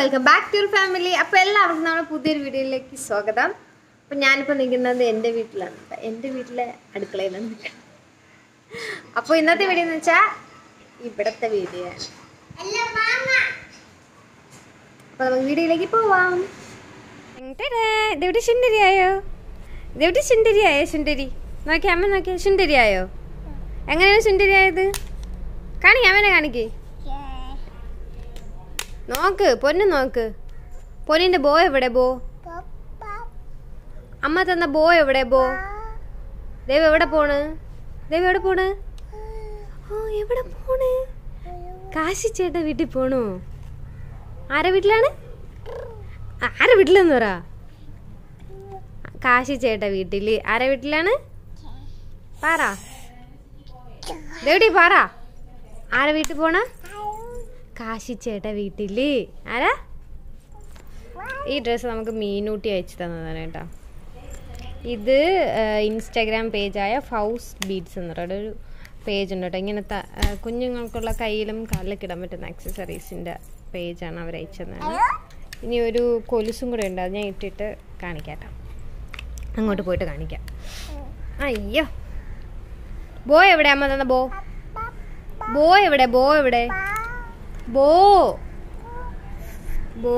Welcome back to family അപ്പോൾ എല്ലാവർക്കും നമ്മുടെ പുതിയൊരു വീഡിയോയിലേക്ക് സ്വാഗതം അപ്പോൾ ഞാനിപ്പോൾ നിൽക്കുന്നത് എൻ്റെ വീട്ടിലാണ് ട്ടോ. എൻ്റെ വീട്ടിലെ അടുക്കളയിലാണ് നിൽക്കുന്നത് അപ്പോൾ ഇന്നത്തെ വീഡിയോ എന്ന് വെച്ചാൽ ഇവിടുത്തെ വീഡിയോ ആണ് അപ്പോൾ നമുക്ക് വീഡിയോയിലേക്ക് പോവാം ഇതെവിടെ ശുണ്ടരിയായോ ഇതെവിടെ ശുണ്ടരിയായോ ശുണ്ടരി നോക്കി അമ്മ നോക്കിയ ശുണ്ടരിയായോ എങ്ങനെയാണ് ശുണ്ടരിയായത് കാണിക്ക അമ്മനെ കാണിക്കേ നോക്ക് പൊന്നു നോക്ക് പൊന്നിന്റെ ബോ എവിടെ ബോ അമ്മ തന്ന ബോ എവിടെ ബോ ദേവ് എവിടെ പോണ് ദേവ് എവിടെ പോണ് ഓ എവിടെ പോണ് കാശി ചേട്ട വീട്ടിൽ പോണു ആരെ വീട്ടിലാണ് ആ, ആരെ വീട്ടിലെന്ന് പറ കാശി ചേട്ട വീട്ടില് ആരെ വീട്ടിലാണ് പാറ ദേവടി പാറ ആരെ വീട്ടിൽ പോണ കാശി ചേട്ട വീട്ടില് ആരാ ഈ ഡ്രസ്സ് നമുക്ക് മീനൂട്ടി അയച്ചു തന്നതാണ് കേട്ടോ ഇത് ഇൻസ്റ്റാഗ്രാം പേജായ ഫൗസ് ബീഡ്സ് എന്ന് പറയുന്ന ഒരു പേജ് ഉണ്ട് കേട്ടോ ഇങ്ങനത്തെ ആ, കുഞ്ഞുങ്ങൾക്കുള്ള കയ്യിലും കാലിലൊക്കെ ഇടാൻ പറ്റുന്ന ആക്സസറീസിൻ്റെ പേജാണ് അവർ അയച്ചത് ഇനി ഒരു കൊലുസും കൂടെ ഉണ്ട് അത് ഞാൻ ഇട്ടിട്ട് കാണിക്കാം കേട്ടോ അങ്ങോട്ട് പോയിട്ട് കാണിക്കാം അയ്യോ ബോ എവിടെ അമ്മ തന്ന ബോ ബോ എവിടെ ബോ എവിടെ ബോ ബോ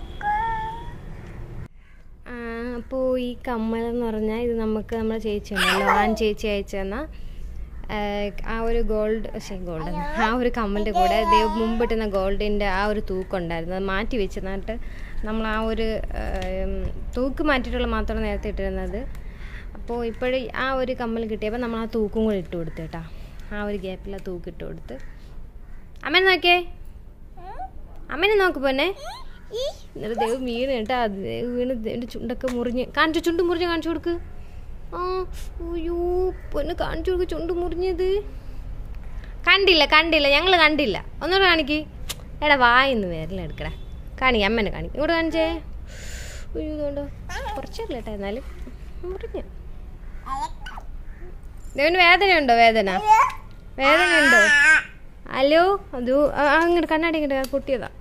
ആ, അപ്പോൾ ഈ കമ്മൽ എന്ന് പറഞ്ഞാൽ ഇത് നമുക്ക് നമ്മുടെ ചേച്ചി ഉണ്ടല്ലോ ആൻ ചേച്ചി അയച്ചു തന്ന ആ, ആ ഒരു ഗോൾഡ് പക്ഷേ ഗോൾഡ് ആ ഒരു കമ്മലിൻ്റെ കൂടെ ദൈവ മുമ്പിട്ടുന്ന ഗോൾഡിൻ്റെ ആ ഒരു തൂക്കം ഉണ്ടായിരുന്നു അത് മാറ്റി വെച്ച് എന്നിട്ട് നമ്മൾ ആ ഒരു ആ, ഉം, തൂക്ക് മാറ്റിയിട്ടുള്ള മാത്രമാണ് നേരത്തെ ഇട്ടിരുന്നത് അപ്പോൾ ഇപ്പോഴും ആ ഒരു കമ്മൽ കിട്ടിയപ്പോൾ നമ്മൾ ആ തൂക്കും കൂടെ ഇട്ട് കൊടുത്തു കേട്ടോ ആ ഒരു ഗ്യാപ്പിൽ ആ തൂക്ക് ഇട്ട് കൊടുത്ത് അമ്മേനെ നോക്കേ അമ്മേനെ നോക്ക് പോന്നെ എന്നിട്ട് ദേവ് വീണ് കേട്ടാ ദേവ് വീണ് എൻ്റെ ചുണ്ടൊക്കെ മുറിഞ്ഞ് കാണിച്ചു ചുണ്ട് മുറിഞ്ഞ് കാണിച്ചു കൊടുക്ക് ആ അയ്യോ പൊന്ന് കാണിച്ചു കൊടുക്ക് ചുണ്ട് മുറിഞ്ഞത് കണ്ടില്ല കണ്ടില്ല ഞങ്ങൾ കണ്ടില്ല ഒന്നുകൂടെ കാണിക്ക് എടാ വായിന്ന് വേറെ എടുക്കടാ കാണിക്ക അമ്മേനെ കാണിക്ക ഇങ്ങോട്ട് കാണിച്ചേ അയ്യോ ഇതുകൊണ്ടോ കുറച്ചല്ല കേട്ടോ എന്നാലും മുറിഞ്ഞു ദേവിന് വേദനയുണ്ടോ വേദന വേദനയുണ്ടോ ഹലോ അത് ആ, ആ, ഇങ്ങോട്ട് കണ്ണാടി ഇങ്ങോട്ട് പൊട്ടിയതാ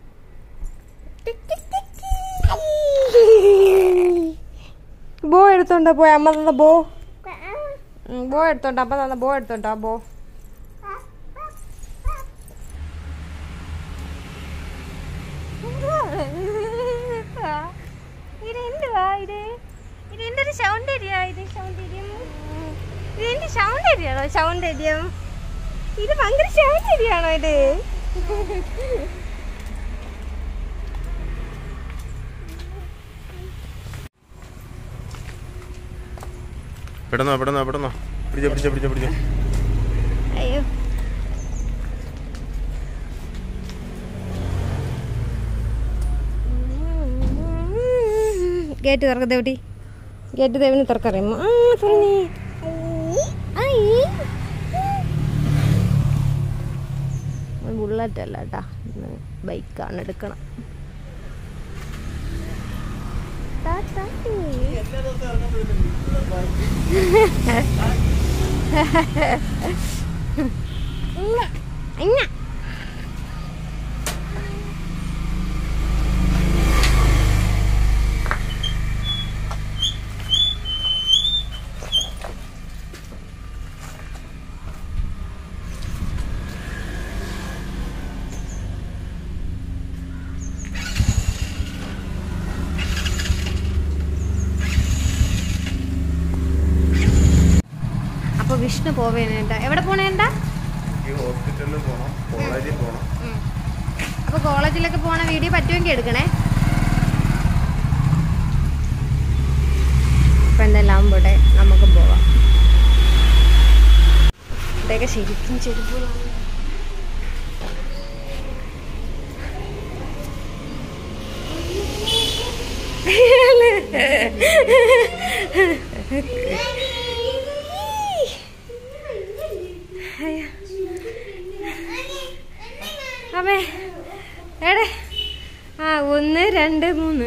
ബോ എടുത്തോണ്ടോ പോയി അമ്മ തന്ന ബോ ഉം, ബോ എടുത്തോണ്ടോ അമ്മ തന്ന ബോ എടുത്തോണ്ടോ ബോ ഇത് എന്തുവാ ഇത് ഇത് എൻ്റെ ഒരു സൗന്ദര്യ ഇത് സൗന്ദര്യം ഇത് എൻ്റെ സൗന്ദര്യാണോ സൗന്ദര്യം ഇത് ഭയങ്കര സൗന്ദര്യാണോ ഇത് പെട്ടെന്നോ പെട്ടെന്നോ പെട്ടെന്നോ പിടിച്ചോ പിടിച്ചോ പിടിച്ചോ പിടിച്ചോ അയ്യോ ഗേറ്റ് തുറക്ക ദേവട്ടി ഗേറ്റ് ദേവിന് തുറക്കറിയുമോ ആ തുറന്നേ ബുള്ളറ്റ് അല്ല കേട്ടാ ബൈക്കാണ് എടുക്കണം ടാ, ടാ, ടീ. ഇങ്ങ, ഇങ്ങ. അപ്പൊ വിഷ്ണു പോവേണ്ട എവിടെ പോണേണ്ട എനിക്ക് ഹോസ്പിറ്റലിൽ പോകണം കോളേജിൽ പോകണം അപ്പൊ കോളേജിലൊക്കെ പോണ വീഡിയോ പറ്റുമെങ്കിൽ എടുക്കണേ അപ്പൊ എന്തെല്ലാം പോട്ടെ നമുക്ക് പോവാം ഇവിടെയൊക്കെ ശരിക്കും ചെരുപ്പുകളാണ് അമ്മേ എടെ ആ ഒന്ന് രണ്ട് മൂന്ന്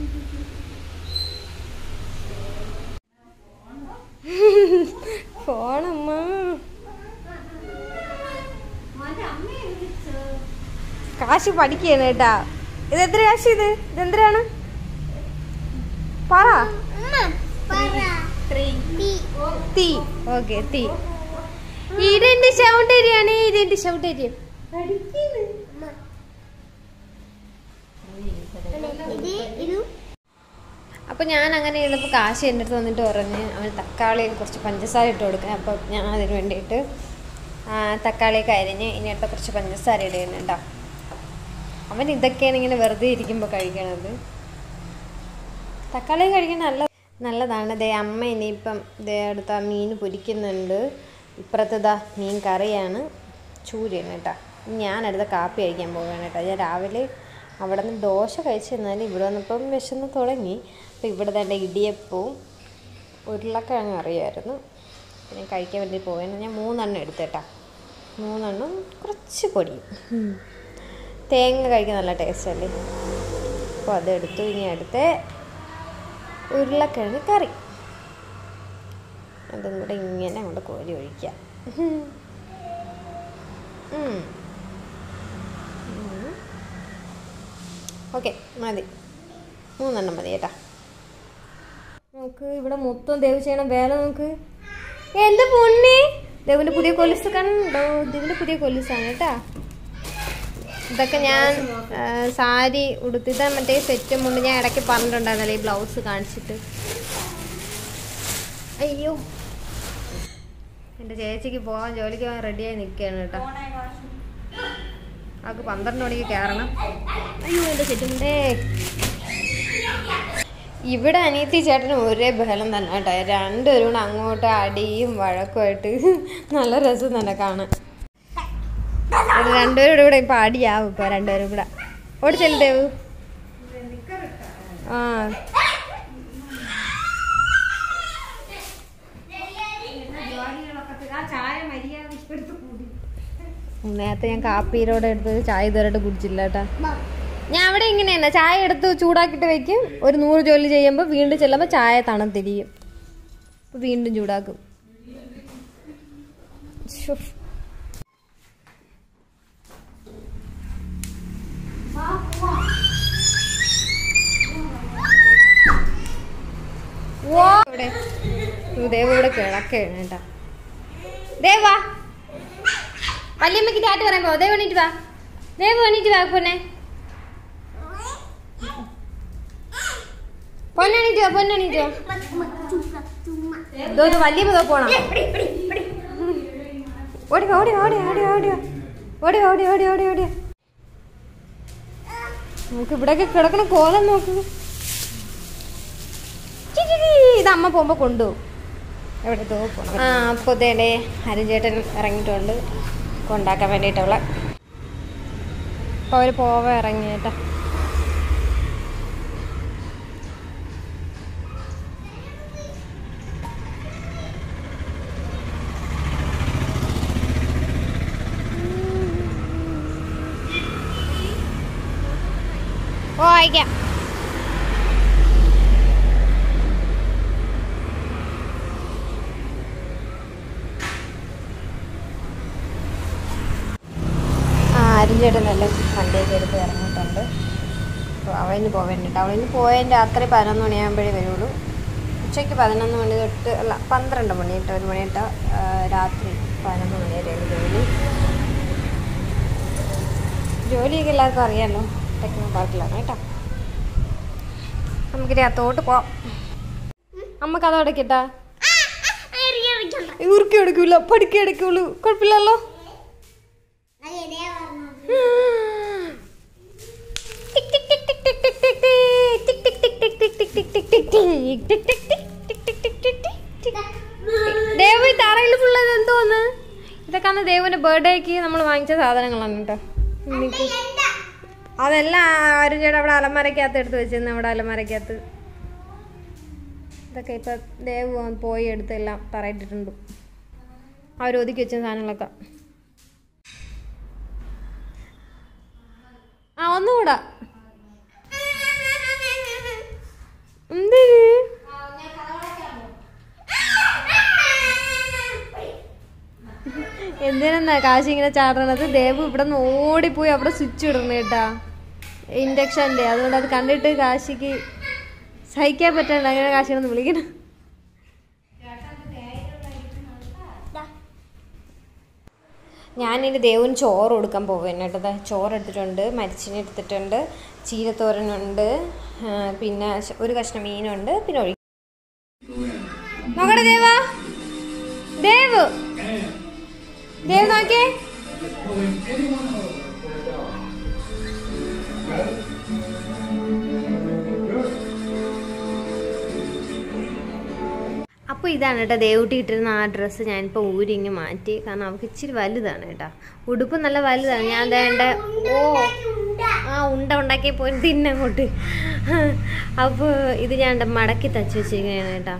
ഫോണമ്മ കാശ് പഠിക്കാണ് കേട്ടാ ഇത് എത്ര കാശ് ഇത് ഇതെന്തിനാണ് പറ തീ ഓക്കെ തീ ഇതെന്റെ സൗന്ദര്യാണ് ഇതെന്റെ സൗന്ദര്യം അപ്പൊ ഞാൻ അങ്ങനെ ചെയ്തപ്പോൾ കാശ് എൻ്റെ അടുത്ത് വന്നിട്ട് പറഞ്ഞ് അവന് തക്കാളിയിൽ കുറച്ച് പഞ്ചസാര ഇട്ട് കൊടുക്കാൻ അപ്പോൾ ഞാൻ അതിന് വേണ്ടിയിട്ട് ആ, തക്കാളിയൊക്കെ അരിഞ്ഞ് ഇനി അടുത്ത കുറച്ച് പഞ്ചസാര ഇടുന്നുണ്ടോ അവൻ ഇതൊക്കെയാണ് ഇങ്ങനെ വെറുതെ ഇരിക്കുമ്പോൾ കഴിക്കണത് തക്കാളി കഴിക്കാൻ നല്ല നല്ലതാണ് ദേ അമ്മ ഇനിയിപ്പം ദേ അടുത്ത മീൻ പൊരിക്കുന്നുണ്ട് ഇപ്പുറത്ത് ദാ മീൻ കറിയാണ് ചൂരയാണ് കേട്ടോ ഞാനടുത്ത കാപ്പി കഴിക്കാൻ പോവുകയാണ് കേട്ടോ ഞാൻ രാവിലെ അവിടെ നിന്ന് ദോശ കഴിച്ചു തന്നാൽ ഇവിടെ വന്നപ്പം വിശന്ന് തുടങ്ങി അപ്പോൾ ഇവിടെ തന്നെ ഇടിയപ്പവും ഉരുളക്കിഴങ്ങ് അറിയായിരുന്നു പിന്നെ കഴിക്കാൻ വേണ്ടി പോവുകയാണ് ഞാൻ മൂന്നെണ്ണം എടുത്തേട്ടാ മൂന്നെണ്ണം കുറച്ച് പൊടിയും ഉം. തേങ്ങ കഴിക്കാൻ നല്ല ടേസ്റ്റ് അല്ലേ അപ്പോൾ അതെടുത്തു ഇനി അടുത്ത ഉരുളക്കിഴങ്ങ് കറി അതും കൂടെ ഇങ്ങനെ അങ്ങോട്ട് കോരി ഒഴിക്കാം ഓക്കെ മതി മൂന്നെണ്ണം മതി കേട്ടാ നമുക്ക് ഇവിടെ മൊത്തം ദേവ് ചെയ്യണം വേല നോക്ക് എന്ത് പൊണ്ണി ദേവിന്റെ പുതിയ കൊലുസ് കണ്ടോ ദേവിന്റെ പുതിയ കൊലുസാണ് കേട്ടാ ഇതൊക്കെ ഞാൻ ആ, സാരി ഉടുത്ത് ഇത് മറ്റേ സെറ്റും കൊണ്ട് ഞാൻ ഇടയ്ക്ക് പറഞ്ഞിട്ടുണ്ടായിരുന്നല്ലേ ഈ ബ്ലൗസ് കാണിച്ചിട്ട് അയ്യോ എൻ്റെ ചേച്ചിക്ക് പോകാൻ ജോലിക്ക് പോകാൻ റെഡിയായി നിൽക്കുകയാണ് കേട്ടോ അവൾക്ക് പന്ത്രണ്ട് മണിക്ക് കയറണം അയ്യോ എൻ്റെ സെറ്റുണ്ടേ ഇവിടെ അനിയത്തി ചേട്ടനും ഒരേ ബഹളം തന്നെ കേട്ടോ രണ്ടുപേരും കൂടെ അങ്ങോട്ട് അടിയും വഴക്കുമായിട്ട് നല്ല രസം തന്നെ കാണാൻ ഇത് രണ്ടുപേരും കൂടെ ഇപ്പൊ അടിയാവും ഇപ്പൊ രണ്ടുപേരും കൂടെ ഓടിച്ചല്ലേ ദേവ് ആ നേരത്തെ ഞാൻ കാപ്പിയിലൂടെ എടുത്ത് ചായ ഇതുവരെയായിട്ട് കുടിച്ചില്ല കേട്ടാ ഞാൻ അവിടെ ഇങ്ങനെയാണ് ചായ എടുത്ത് ചൂടാക്കിയിട്ട് വെക്കും ഒരു നൂറ് ജോലി ചെയ്യുമ്പോൾ വീണ്ടും ചെല്ലുമ്പോൾ ചായ തണുത്തിരിക്കും അപ്പൊ വീണ്ടും ചൂടാക്കും ശ്ശോ. വാ. ഇവിടെ ദേവ് ഇവിടെ കിടക്കാണ് കേട്ടാ ദേവ് വാ വല്യമ്മക്ക് ടാറ്റ് പറയാൻ പോ ദേവ് എണീറ്റ് വാ ദേവ് എണീറ്റ് വാ പൊന്നെ പൊന്നെണീറ്റ് വാ പൊന്നെണീറ്റ് വാ ഇതോ വല്യമ്മ ഇതോ പോണം ഓടി വാ, ഓടി വാ, ഓടി വാ, ഓടി വാ, ഓടി വാ. ഓടി വാ, ഓടി വാ, ഓടി വാ, ഓടി വാ, ഓടി വാ. നമുക്ക് ഇവിടെയൊക്കെ കിടക്കണ കോലം നോക്കൂ ചി, ചി, ചി. ഇത് അമ്മ പോകുമ്പോ കൊണ്ടുപോകും എവിടെ പോകണം ആ അപ്പോൾ ഇതേ ഹരിചേട്ടൻ ഇറങ്ങിയിട്ടുണ്ട് കൊണ്ടാക്കാൻ വേണ്ടിയിട്ടുള്ള അപ്പോൾ അവർ പോവാൻ ഇറങ്ങി കേട്ടോ ഓ അയക്കാം ആ അരിഞ്ചേട്ടൻ നല്ല വണ്ടിയൊക്കെ എടുത്ത് ഇറങ്ങിയിട്ടുണ്ട് അപ്പോൾ അവളിന് പോവേണ്ടിട്ട് അവളിന് പോയതിന് രാത്രി പതിനൊന്ന് മണിയാകുമ്പോഴേ വരുള്ളൂ ഉച്ചയ്ക്ക് പതിനൊന്ന് മണി തൊട്ട് അല്ല പന്ത്രണ്ട് മണി തൊട്ട് ഒരു മണി തൊട്ട് ആ, രാത്രി പതിനൊന്ന് മണി വരെയാണ് ജോലി ജോലിയൊക്കെ എല്ലാവർക്കും അറിയാമല്ലോ ടെക്നോ പാർക്കിലാണ് കേട്ടോ നമുക്ക് രാത്തോട്ട് പോവാം അമ്മ കഥ അടക്കട്ടാ ഉറുക്കി എടുക്കൂല പഠിക്ക എടുക്കുള്ളൂ കുഴപ്പമില്ലല്ലോ ദേവ ഈ തറയിൽ ഫുള്ളത് എന്തോന്ന് ഇതൊക്കെ ദേവന്റെ ബർത്ത്ഡേക്ക് നമ്മൾ വാങ്ങിച്ച സാധനങ്ങളാണ് കേട്ടോ എനിക്ക് അതെല്ലാം ആരും ചേട്ടാ അവിടെ അലമാരക്കകത്ത് എടുത്ത് വെച്ചിരുന്നു അവിടെ അലമാരക്കകത്ത് ഇതൊക്കെ ഇപ്പൊ ദേവ് വന്ന് പോയി എടുത്തെല്ലാം തറയിട്ടിട്ടുണ്ട് അവർ ഒതുക്കി വെച്ച സാധനങ്ങളൊക്കെ ആ ഒന്നുകൂടാ എന്ത് എന്തിനാ കാശി ഇങ്ങനെ ചാടണത് ദേവ് ഇവിടെ നിന്ന് ഓടിപ്പോയി അവിടെ സ്വിച്ച് ഇടണ കേട്ടാ ഇൻഡക്ഷൻ്റെ അതുകൊണ്ട് അത് കണ്ടിട്ട് കാശിക്ക് സഹിക്കാൻ പറ്റാണ്ട് അങ്ങനെ കാശിനൊന്ന് വിളിക്കണം ഞാനിനി ദേവന് ചോറ് കൊടുക്കാൻ പോകുന്നു കേട്ടോ ദാ ചോറ് എടുത്തിട്ടുണ്ട് മരിച്ചിന് എടുത്തിട്ടുണ്ട് ചീരത്തോരനുണ്ട് ആ, പിന്നെ ശ- ഒരു കഷ്ണം മീനുണ്ട് പിന്നെ ഒഴി നോക്കട്ടെ ദേവ ദേവ് ദേവ് നോക്കേ അപ്പോൾ ഇതാണ് കേട്ടോ ദേവൂട്ടി ഇട്ടിരുന്ന ആ ഡ്രസ്സ് ഞാനിപ്പോൾ ഊരിങ്ങ് മാറ്റി കാരണം അവൾക്ക് ഇച്ചിരി വലുതാണ് കേട്ടോ ഉടുപ്പ് നല്ല വലുതാണ് ഞാൻ വേണ്ട ഓ ആ ഉണ്ട ഉണ്ടാക്കി പോയി തിന്നങ്ങോട്ട് അപ്പോൾ ഇത് ഞാൻ ദാ മടക്കി തച്ച് വെച്ചിരിക്കുകയാണ് കേട്ടോ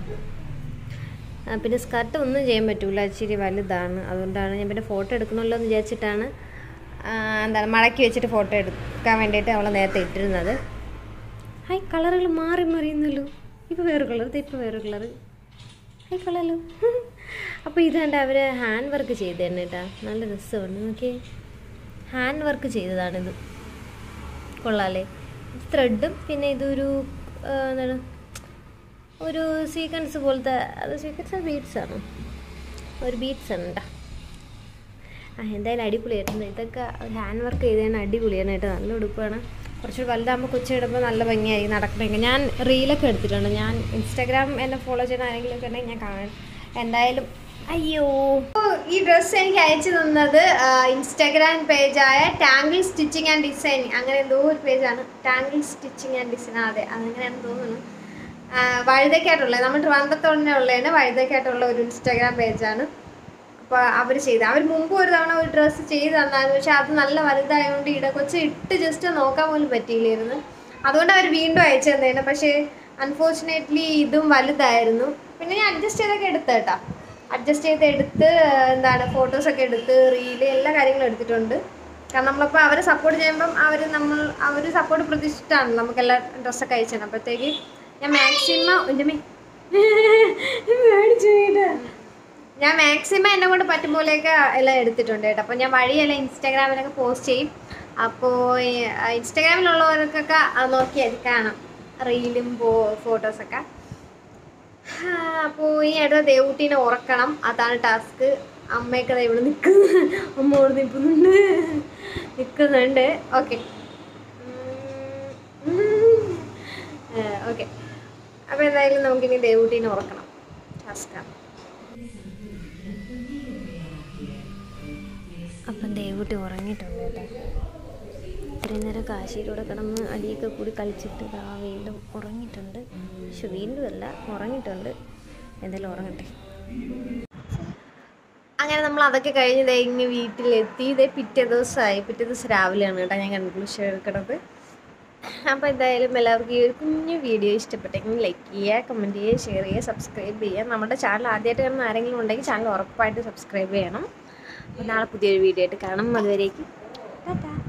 ആ, പിന്നെ സ്കർട്ട് ഒന്നും ചെയ്യാൻ പറ്റൂല ഇച്ചിരി വലുതാണ് അതുകൊണ്ടാണ് ഞാൻ പിന്നെ ഫോട്ടോ എടുക്കണമല്ലോ എന്ന് വിചാരിച്ചിട്ടാണ് ആ, എന്താണ് മടക്കി വെച്ചിട്ട് ഫോട്ടോ എടുക്കാൻ വേണ്ടിയിട്ട് അവളെ നേരത്തെ ഇട്ടിരുന്നത് ഹായ് കളറുകൾ മാറി മറിയുന്നല്ലോ ഇപ്പോൾ വേറെ കളർ ഇപ്പോൾ വേറെ കളറ് ഹായ് കൊള്ളാലോ അപ്പോൾ ഇതാണ്ട് അവർ ഹാൻഡ് വർക്ക് ചെയ്ത് തന്നെ കേട്ടോ നല്ല രസമുണ്ട് നോക്കിയേ ഹാൻഡ് വർക്ക് ചെയ്തതാണിത് കൊള്ളാലേ ത്രെഡും പിന്നെ ഇതൊരു ആ, എന്താണ് ഒരു സീക്വൻസ് പോലത്തെ അത് സീക്വൻസ് ബീഡ്സ് ആണ് ഒരു ബീഡ്സ് ആണ് കേട്ടോ ആ എന്തായാലും അടിപൊളിയായിട്ടുണ്ട് ഇതൊക്കെ ഹാൻഡ് വർക്ക് ചെയ്തതാണ് അടിപൊളിയാണ് കേട്ടോ നല്ല ഉടുപ്പാണ് കുറച്ചുകൂടി വലുതാകുമ്പോൾ കൊച്ചിടുമ്പോൾ നല്ല ഭംഗിയായിരിക്കും നടക്കണമെങ്കിൽ ഞാൻ റീലൊക്കെ എടുത്തിട്ടുണ്ട് ഞാൻ ഇൻസ്റ്റാഗ്രാം എന്നെ ഫോളോ ചെയ്യുന്ന ആരെങ്കിലും ഒക്കെ ഉണ്ടെങ്കിൽ ഞാൻ കാണാൻ എന്തായാലും അയ്യോ ഈ ഡ്രസ്സ് എനിക്ക് അയച്ചു തന്നത് ഇൻസ്റ്റാഗ്രാം പേജായ ടാങ്കിൾ സ്റ്റിച്ചിങ് ആൻഡ് ഡിസൈൻ അങ്ങനെ എന്തോ ഒരു പേജാണ് ടാങ്കിൾ സ്റ്റിച്ചിങ് ആൻഡ് ഡിസൈൻ അതെ അങ്ങനെയാണെന്ന് തോന്നുന്നു ആ, വഴുതയ്ക്കായിട്ടുള്ളത് നമ്മൾ ട്രിവാൻഡ്രത്തോടെ ഉള്ളതാണ് വഴുതയ്ക്കായിട്ടുള്ള ഒരു ഇൻസ്റ്റാഗ്രാം പേജാണ് അപ്പോൾ അവർ ചെയ്ത് അവർ മുമ്പ് ഒരു തവണ ഒരു ഡ്രസ്സ് ചെയ്ത് തന്നായിരുന്നു പക്ഷെ അത് നല്ല വലുതായതുകൊണ്ട് ഇട കൊച്ച് ഇട്ട് ജസ്റ്റ് നോക്കാൻ പോലും പറ്റിയില്ലായിരുന്നു അതുകൊണ്ട് അവർ വീണ്ടും അയച്ചു തന്നേനെ പക്ഷേ അൺഫോർച്ചുനേറ്റ്ലി ഇതും വലുതായിരുന്നു പിന്നെ ഞാൻ അഡ്ജസ്റ്റ് ചെയ്തൊക്കെ എടുത്ത കേട്ടോ അഡ്ജസ്റ്റ് ചെയ്ത് എടുത്ത് എന്താണ് ഫോട്ടോസൊക്കെ എടുത്ത് റീല് എല്ലാ കാര്യങ്ങളും എടുത്തിട്ടുണ്ട് കാരണം നമ്മളിപ്പോൾ അവരെ സപ്പോർട്ട് ചെയ്യുമ്പം അവർ നമ്മൾ അവർ സപ്പോർട്ട് പ്രതീക്ഷിച്ചിട്ടാണ് നമുക്ക് എല്ലാ ഡ്രസ്സൊക്കെ അയച്ചത് അപ്പോഴത്തേക്ക് ഞാൻ മാക്സിമം എൻ്റെ മേ മേടിച്ചു കേട്ടോ ഞാൻ മാക്സിമം എന്നെ കൊണ്ട് പറ്റും പോലെയൊക്കെ എല്ലാം എടുത്തിട്ടുണ്ട് കേട്ടോ അപ്പോൾ ഞാൻ വഴിയെല്ലാം ഇൻസ്റ്റാഗ്രാമിലൊക്കെ പോസ്റ്റ് ചെയ്യും അപ്പോൾ ഇൻസ്റ്റാഗ്രാമിലുള്ളവർക്കൊക്കെ അത് നോക്കിയാൽ കാണാം റീലും പോ ഫോട്ടോസൊക്കെ അപ്പോൾ ഈ അടുത്ത ദേവൂട്ടീനെ ഉറക്കണം അതാണ് ടാസ്ക് അമ്മയൊക്കെ ദേ ഇവിടെ നിൽക്കുന്നു അമ്മ ഇവിടെ നിൽക്കുന്നുണ്ട് നിൽക്കുന്നുണ്ട് ഓക്കെ ഓക്കെ അപ്പോൾ എന്തായാലും നമുക്കിനി ദേവൂട്ടീനെ ഉറക്കണം ടാസ്ക്കാണ് അപ്പം ദേവൂട്ടി ഉറങ്ങിയിട്ടുണ്ട് കേട്ടോ ഇത്രയും നേരം കാശിയിലൂടെ കിടന്ന് അടിയൊക്കെ കൂടി കളിച്ചിട്ട് ഇതാ വീണ്ടും ഉറങ്ങിയിട്ടുണ്ട് പക്ഷെ വീണ്ടും അല്ല ഉറങ്ങിയിട്ടുണ്ട് എന്തായാലും ഉറങ്ങട്ടെ അങ്ങനെ നമ്മൾ അതൊക്കെ കഴിഞ്ഞ് ദേ ഇങ്ങ് വീട്ടിലെത്തി ഇതേ പിറ്റേ ദിവസമായി പിറ്റേ ദിവസം രാവിലെയാണ് കേട്ടോ ഞാൻ കൺക്ലൂഷൻ എടുക്കണത് അപ്പോൾ എന്തായാലും എല്ലാവർക്കും ഈ ഒരു കുഞ്ഞു വീഡിയോ ഇഷ്ടപ്പെട്ടെങ്കിൽ ലൈക്ക് ചെയ്യുക കമൻറ്റ് ചെയ്യുക ഷെയർ ചെയ്യുക സബ്സ്ക്രൈബ് ചെയ്യുക നമ്മുടെ ചാനൽ ആദ്യമായിട്ട് കാണുന്ന ആരെങ്കിലും ഉണ്ടെങ്കിൽ ചാനൽ ഉറപ്പായിട്ട് സബ്സ്ക്രൈബ് ചെയ്യണം അപ്പോൾ നാളെ പുതിയൊരു വീഡിയോ ആയിട്ട് കാണാം അതുവരേക്കും ടാറ്റാ